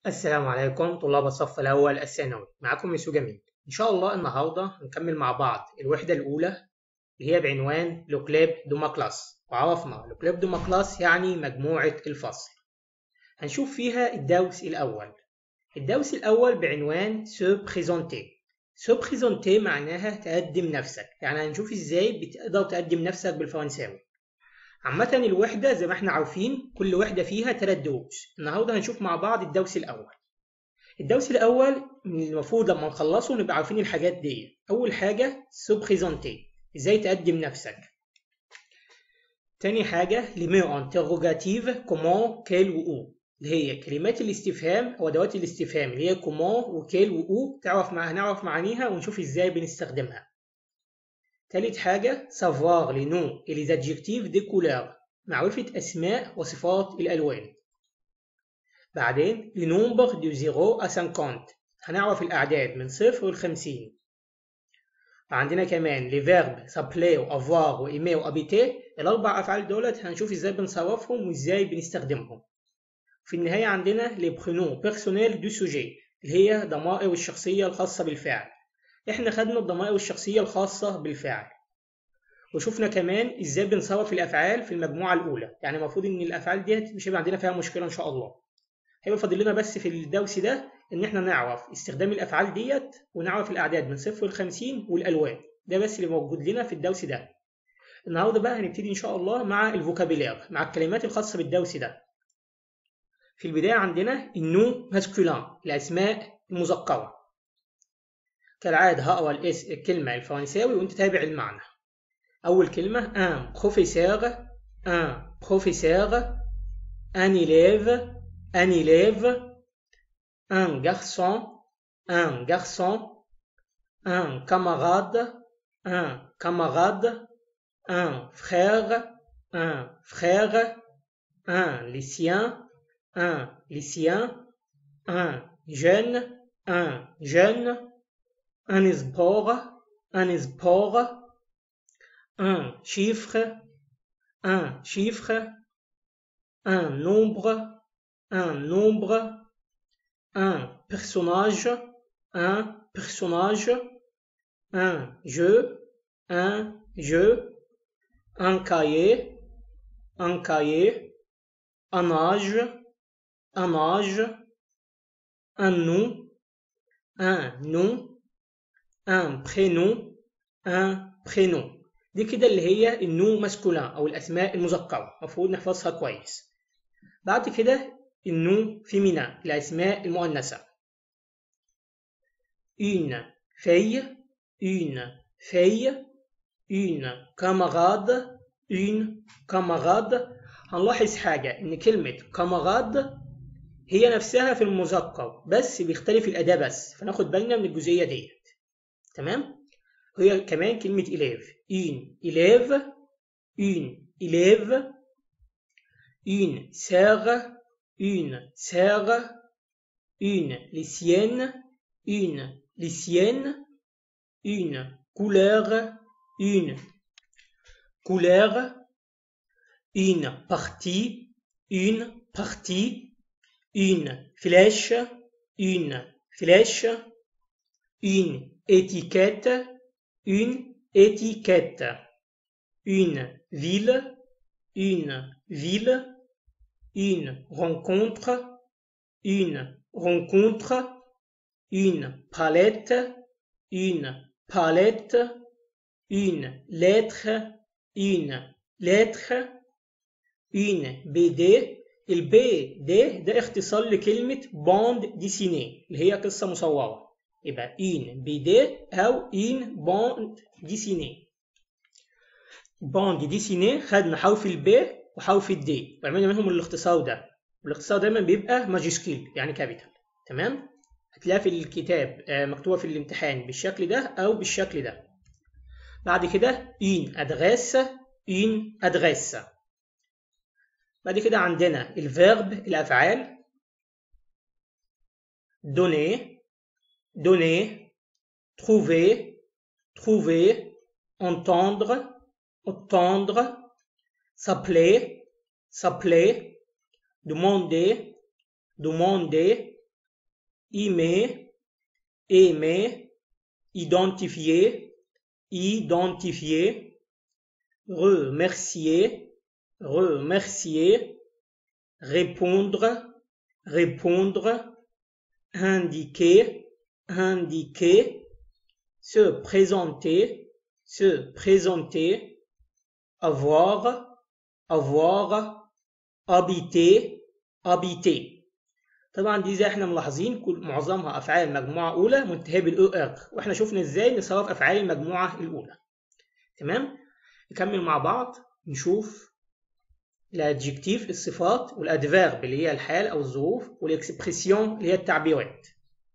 السلام عليكم طلاب الصف الأول الثانوي معكم ميسو جميل إن شاء الله النهاردة هنكمل مع بعض الوحدة الأولى اللي هي بعنوان لو كليب دو ما كلاس وعرفنا لو كليب دو ما كلاس يعني مجموعة الفصل هنشوف فيها الدرس الأول الدرس الأول بعنوان سو بريزونتي سو بريزونتي معناها تقدم نفسك يعني هنشوف ازاي بتقدر تقدم نفسك بالفرنساوي عامة الوحدة زي ما احنا عارفين كل وحدة فيها تلات دروس النهاردة هنشوف مع بعض الدرس الأول الدرس الأول المفروض لما نخلصه نبقى عارفين الحاجات دي أول حاجة سو بريزونتي ازاي تقدم نفسك تاني حاجة ليميو انتروجاتيف كومون كيل و اللي هي كلمات الاستفهام أو أدوات الاستفهام اللي هي كومون وكيل و تعرف مع هنعرف معانيها ونشوف ازاي بنستخدمها تالت حاجة savoir les noms et les adjectifs des couleurs معرفة أسماء وصفات الألوان بعدين les nombres de 0 à 50 هنعرف الأعداد من صفر لخمسين عندنا كمان les verbes s'appeler و avoir و aimer و habiter الأربع أفعال دولت هنشوف إزاي بنصرفهم وإزاي بنستخدمهم في النهاية عندنا les prénoms personnels du sujet اللي هي ضمائر الشخصية الخاصة بالفعل احنا خدنا الضمائر الشخصية الخاصة بالفعل وشفنا كمان ازاي بنصرف الافعال في المجموعة الاولى يعني المفروض ان الافعال ديت مش هيبقى عندنا فيها مشكلة ان شاء الله هيبقى فاضل لنا بس في الدرس ده ان احنا نعرف استخدام الافعال ديت ونعرف الاعداد من صفر ل 50 والالوان ده بس اللي موجود لنا في الدرس ده النهارده بقى هنبتدي ان شاء الله مع الفوكابيلير مع الكلمات الخاصة بالدرس ده في البداية عندنا النو ماسكولان الاسماء المذكرة كالعادة هقرا الكلمة الفرنساوي وانت تابع المعنى أول كلمة un professeur un professeur un élève un élève un garçon un garçon un camarade un camarade un frère un frère un lycéen un lycéen un jeune un jeune un sport, un sport, un chiffre, un chiffre, un nombre, un nombre, un personnage, un personnage, un jeu, un jeu, un cahier, un cahier, un âge, un âge, un nom, un nom, un prénom un prénom دي كده اللي هي النو ماسكولان او الاسماء المذكره المفروض نحفظها كويس بعد كده النو فيمينا الاسماء المؤنثه une fille une fille une camarade une camarade هنلاحظ حاجه ان كلمه camarade هي نفسها في المذكر بس بيختلف الاداه بس فناخد بالنا من الجزئيه ديت تمام هي كمان كلمة élève une élève une élève une sœur une sœur une lycéenne une lycéenne une couleur une couleur une partie une partie une flèche une flèche une étiquette, une étiquette, une ville, une ville, une rencontre, une rencontre, une palette, une palette, une lettre, une lettre, une BD البي دي ده اختصار لكلمة باند ديسيني اللي هي قصة مصورة يبقى une BD أو une bande dessinée bande dessinée خدنا حرف الب وحرف الدي وعملنا منهم الاختصار ده والاختصار دايما بيبقى ماجسكيل يعني كابيتال تمام هتلاقيها في الكتاب مكتوبة في الامتحان بالشكل ده أو بالشكل ده بعد كده une adresse une adresse بعد كده عندنا الفيرب الأفعال donner donner, trouver, trouver, entendre, entendre, s'appeler, s'appeler, demander, demander, aimer, aimer, identifier, identifier, remercier, remercier, répondre, répondre, indiquer, indiquer, se présenter, se présenter, avoir, avoir, habiter, habiter. طبعا دي زي احنا ملاحظين كل معظمها افعال مجموعه اولى منتهيه بالاو ار واحنا شفنا ازاي نصرف افعال المجموعه الاولى تمام نكمل مع بعض نشوف الادجكتيف الصفات والادفيرب اللي هي الحال او الظروف والاكسبريسيون اللي هي التعبيرات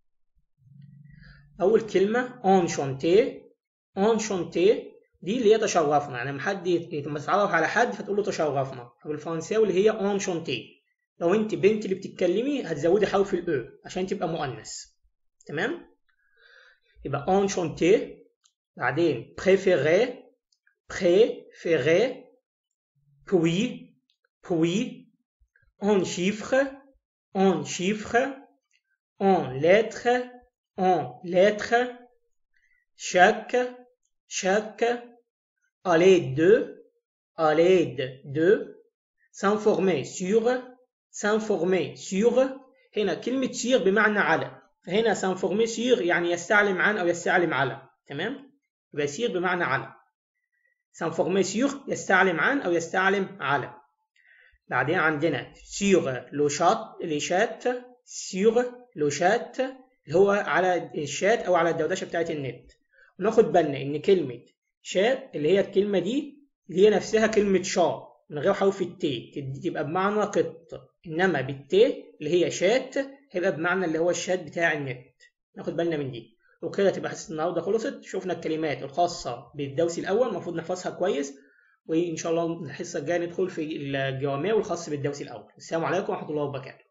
اول كلمه انشونتي انشونتي دي اللي هي تشرفنا يعني لما حد لما تتعرف على حد فتقول له تشرفنا بالفرنساوي اللي هي انشونتي لو انت بنت اللي بتتكلمي هتزودي حرف الاو عشان تبقى مؤنث تمام يبقى انشونتي بعدين préféré préféré puis puis en chiffres en chiffres en lettres en lettres chaque chaque à l'aide de à l'aide de s'informer sur s'informer sur هنا كلمة sur بمعنى على هنا s'informer sur يعني يستعلم عن أو يستعلم على تمام يبقى sur بمعنى على s'informer sur يستعلم عن أو يستعلم على بعدين عندنا sur le chat les chats sur le chat اللي هو على الشات أو على الدردشة بتاعت النت وناخد بالنا إن كلمة شات اللي هي الكلمة دي اللي هي نفسها كلمة شا من غير حرف التي تبقى بمعنى قط انما بالتي اللي هي شات هيبقى بمعنى اللي هو الشات بتاع النت ناخد بالنا من دي وكده تبقى حصه النهارده خلصت شفنا الكلمات الخاصه بالدوسي الاول المفروض نحفظها كويس وان شاء الله الحصه الجايه ندخل في الجوامع والخاص بالدوسي الاول السلام عليكم ورحمه الله وبركاته